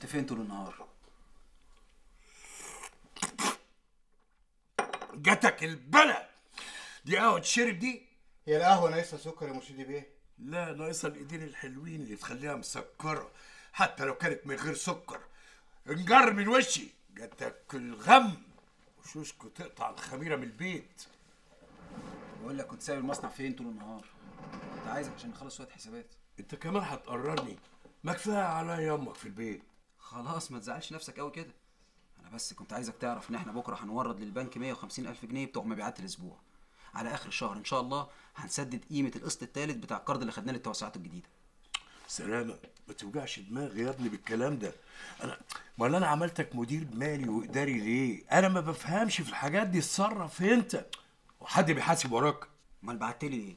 كنت فين طول النهار جاتك البلا دي قهوه تشرب دي هي القهوه ناقصها سكر يا مرشدي بيه لا ناقصه الايدين الحلوين اللي تخليها مسكره حتى لو كانت من غير سكر انجر من وشي جاتك الغم وشوشكو تقطع الخميره من البيت بقول لك كنت سايب المصنع فين طول النهار كنت عايزك عشان نخلص شويه حسابات انت كمان هتقررني ما كفايه عليا امك في البيت خلاص ما تزعلش نفسك قوي كده انا بس كنت عايزك تعرف ان احنا بكره هنورد للبنك 150 الف جنيه بتوع مبيعات الاسبوع على اخر الشهر ان شاء الله هنسدد قيمه القسط الثالث بتاع القرض اللي خدناه للتوسعات الجديده سلامة ما توجعش دماغي يا ابني بالكلام ده انا ما انا عملتك مدير مالي واداري ليه انا ما بفهمش في الحاجات دي اتصرف انت وحد بيحاسب وراك امال بعت لي ليه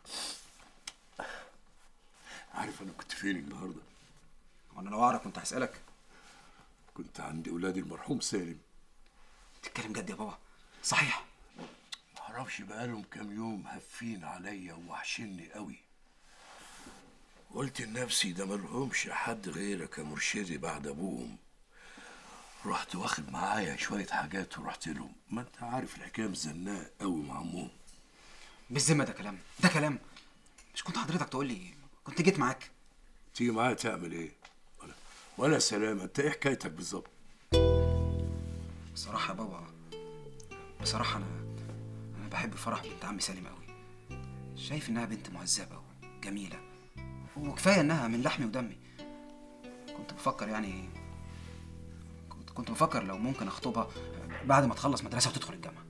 عارف انا كنت فين النهارده وانا لو اعرف كنت هسالك كنت عند اولاد المرحوم سالم تتكلم جد يا بابا صحيح معرفش بقالهم كام يوم هفين عليا ووحشني قوي قلت لنفسي ده ملهمش حد غيرك يا مرشدي بعد ابوهم رحت واخد معايا شوية حاجات ورحت لهم ما انت عارف الحكاية مزنقة قوي مع امهم بالذمه ده كلام ده كلام مش كنت حضرتك تقول لي كنت جيت معاك تيجي معايا تعمل ايه ولا ولا سلامة انت ايه حكايتك بالظبط بصراحه يا بابا بصراحه انا انا بحب فرح بنت عمي سالم قوي شايف انها بنت مهذبه وجميله وكفايه انها من لحمي ودمي كنت بفكر يعني كنت كنت بفكر لو ممكن اخطبها بعد ما تخلص مدرسه وتدخل الجامعه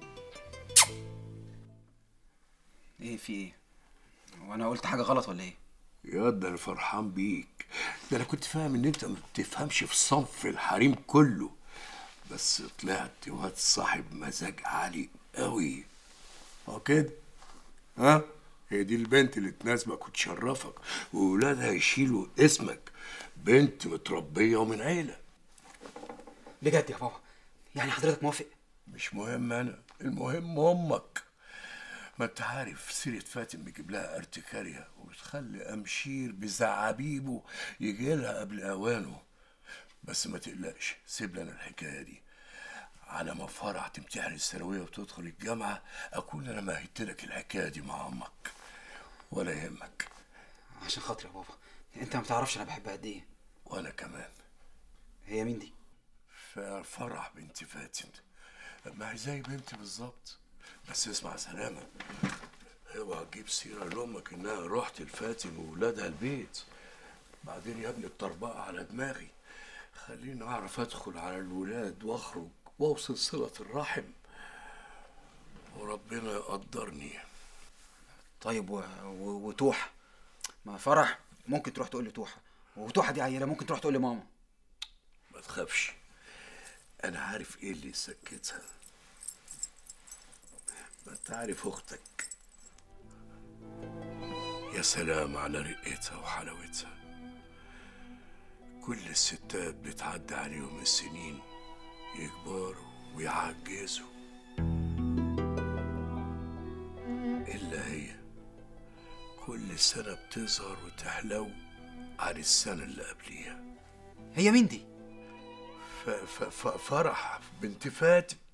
ايه في ايه وانا قلت حاجه غلط ولا ايه يا ده انا فرحان بيك ده انا كنت فاهم ان انت ما بتفهمش في صنف الحريم كله بس طلعت واد صاحب مزاج عالي قوي اه كده ها هي دي البنت اللي تناسبك وتشرفك وولادها يشيلوا اسمك بنت متربية ومن عيلة بجد يا بابا يعني حضرتك موافق مش مهم انا المهم امك ما انت عارف سيرة فاتن بيجيب لها ارتكارية وبتخلي امشير بزعابيبه يجي لها قبل اوانه بس ما تقلقش سيب لنا الحكاية دي على ما فرح تمتحن الثانوية وتدخل الجامعة أكون أنا مهدت لك الحكاية دي مع أمك ولا يهمك عشان خاطري يا بابا انت ما تعرفش انا بحبها قد ايه وأنا كمان هي مين دي فرح بنت فاتن ما هي زي بنتي بالظبط بس اسمع سلامة اوعى تجيب سيرة لأمك إنها رحت لفاتن وولادها البيت بعدين يا ابني الطربقة على دماغي خليني أعرف أدخل على الولاد وأخرج وأوصل صلة الرحم وربنا يقدرني طيب و... و... وتوحة ما فرح ممكن تروح تقول لي توحة وتوحة دي عيلة ممكن تروح تقول لي ماما ما تخافش أنا عارف إيه اللي يسكتها ما أنت عارف أختك يا سلام على رقتها وحلاوتها كل الستات بتعدي عليهم السنين يكبروا ويعجزوا إلا هي كل سنة بتظهر وتحلو عن السنة اللي قبليها هي مين دي ف ف ف فرح بنت فاتن